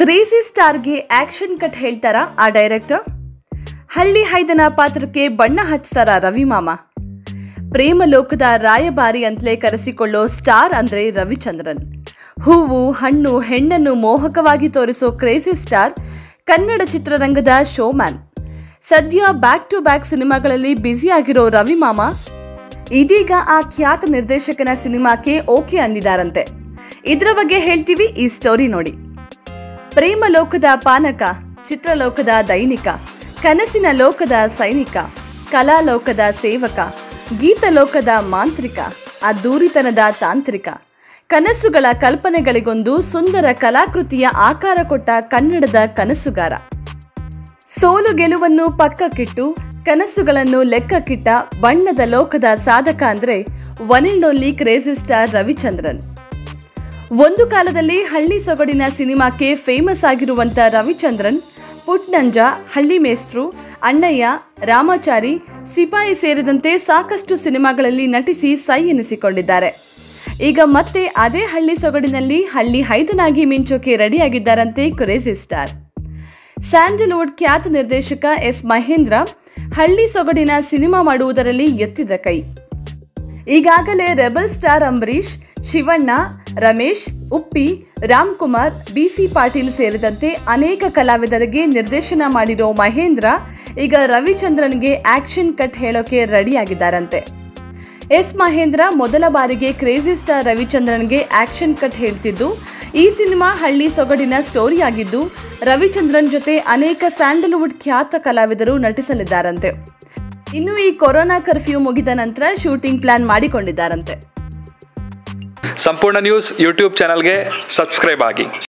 crazy ಸ್ಟಾರ್ಗೆ action cut ಹೇಳ್ತಾರ ಆ director ಹಳ್ಳಿ ಹೈದನ ಪಾತ್ರಕ್ಕೆ ಬಣ್ಣ ಹಚ್ತಾರ ರವಿ ಮಾಮ ಪ್ರೇಮ ಲೋಕದ ರಾಯಭಾರಿ ಅಂತಲೇ ಕರೆಸಿಕೊಳ್ಳೋ ಸ್ಟಾರ್ ಅಂದ್ರೆ ರವಿಚಂದ್ರನ್ ಹೂವು ಹಣ್ಣು ಹೆಣ್ಣನ್ನು ಮೋಹಕವಾಗಿ ತೋರಿಸೋ ಕ್ರೇಜಿ ಸ್ಟಾರ್ ಕನ್ನಡ ಚಿತ್ರರಂಗದ ಶೋಮ್ಯಾನ್ ಸದ್ಯ ಬ್ಯಾಕ್ ಟು ಬ್ಯಾಕ್ ಸಿನಿಮಾಗಳಲ್ಲಿ ಬ್ಯುಸಿಯಾಗಿರೋ ರವಿ ಮಾಮ ಇದೀಗ ಆ ಖ್ಯಾತ ನಿರ್ದೇಶಕನ ಸಿನಿಮಾಕ್ಕೆ ಓಕೆ ಅಂದಿದ್ದಾರಂತೆ ಇದರ ಬಗ್ಗೆ ಹೇಳ್ತೀವಿ ಈ ಸ್ಟೋರಿ ನೋಡಿ ಪ್ರೇಮ ಲೋಕದ ಪಾನಕ ಚಿತ್ರಲೋಕದ ದೈನಿಕ ಕನಸಿನ ಲೋಕದ ಸೈನಿಕ ಕಲಾಲೋಕದ ಸೇವಕ ಗೀತಲೋಕದ ಮಾಂತ್ರಿಕ ಅದ್ದೂರಿತನದ ತಾಂತ್ರಿಕ ಕನಸುಗಳ ಕಲ್ಪನೆಗಳಿಗೊಂದು ಸುಂದರ ಕಲಾಕೃತಿಯ ಆಕಾರ ಕೊಟ್ಟ ಕನ್ನಡದ ಕನಸುಗಾರ ಸೋಲು ಗೆಲುವನ್ನು ಪಕ್ಕಕ್ಕಿಟ್ಟು ಕನಸುಗಳನ್ನು ಲೆಕ್ಕಕ್ಕಿಟ್ಟ ಬಣ್ಣದ ಲೋಕದ ಸಾಧಕ ಅಂದ್ರೆ one and only crazy star Ravichandran ಒಂದು ಕಾಲದಲ್ಲಿ ಹಳ್ಳಿ ಸೊಗಡಿನ ಸಿನಿಮಾಕ್ಕೆ ಫೇಮಸ್ ಆಗಿರುವಂತ ರವಿಚಂದ್ರನ್ ಪುಟ್ನಂಜ ಹಳ್ಳಿ ಮೇಸ್ಟ್ರು ಅಣ್ಣಯ್ಯ ರಾಮಾಚಾರಿ ಸಿಪಾಯಿ ಸೇರಿದಂತೆ ಸಾಕಷ್ಟು ಸಿನಿಮಾಗಳಲ್ಲಿ ನಟಿಸಿ ಸೈ ಎನಿಸಿಕೊಂಡಿದ್ದಾರೆ ಈಗ ಮತ್ತೆ ಅದೇ ಹಳ್ಳಿ ಸೊಗಡಿನಲ್ಲಿ ಹಳ್ಳಿ ಹೈದನಾಗಿ ಮಿಂಚೋಕೆ ರೆಡಿಯಾಗಿದ್ದಾರಂತೆ ಕ್ರೇಜಿ ಸ್ಟಾರ್ ಸ್ಯಾಂಡಲ್ವುಡ್ ಖ್ಯಾತ ನಿರ್ದೇಶಕ ಎಸ್ ಮಹೇಂದ್ರ ಹಳ್ಳಿ ಸೊಗಡಿನ ಸಿನಿಮಾ ಮಾಡುವುದರಲ್ಲಿ ಎತ್ತಿದ ಕೈ ಈಗಾಗಲೇ ರೆಬಲ್ ಸ್ಟಾರ್ ಅಂಬರೀಷ್ ಶಿವಣ್ಣ ರಮೇಶ್ ಉಪ್ಪಿ ರಾಮ್ ಕುಮಾರ್ ಬಿಸಿ ಪಾಟೀಲ್ ಸೇರಿದಂತೆ ಅನೇಕ ಕಲಾವಿದರಿಗೆ ನಿರ್ದೇಶನ ಮಾಡಿರೋ ಮಹೇಂದ್ರ ಈಗ ರವಿಚಂದ್ರನ್ಗೆ ಆಕ್ಷನ್ ಕಟ್ ಹೇಳೋಕೆ ರೆಡಿಯಾಗಿದ್ದಾರಂತೆ ಎಸ್ ಮಹೇಂದ್ರ ಮೊದಲ ಬಾರಿಗೆ ಕ್ರೇಜಿ ಸ್ಟಾರ್ ರವಿಚಂದ್ರನ್ಗೆ ಆಕ್ಷನ್ ಕಟ್ ಹೇಳ್ತಿದ್ದು ಈ ಸಿನಿಮಾ ಹಳ್ಳಿ ಸೊಗಡಿನ ಸ್ಟೋರಿ ಆಗಿದ್ದು ರವಿಚಂದ್ರನ್ ಜೊತೆ ಅನೇಕ ಸ್ಯಾಂಡಲ್ವುಡ್ ಖ್ಯಾತ ಕಲಾವಿದರು ನಟಿಸಲಿದ್ದಾರಂತೆ ಇನ್ನು ಈ ಕೊರೋನಾ ಕರ್ಫ್ಯೂ ಮುಗಿದ ನಂತರ ಶೂಟಿಂಗ್ ಪ್ಲಾನ್ ಮಾಡಿಕೊಂಡಿದ್ದಾರಂತೆ ಸಂಪೂರ್ಣ ನ್ಯೂಸ್ ಯೂಟ್ಯೂಬ್ ಚಾನಲ್ಗೆ ಸಬ್ಸ್ಕ್ರೈಬ್ ಆಗಿ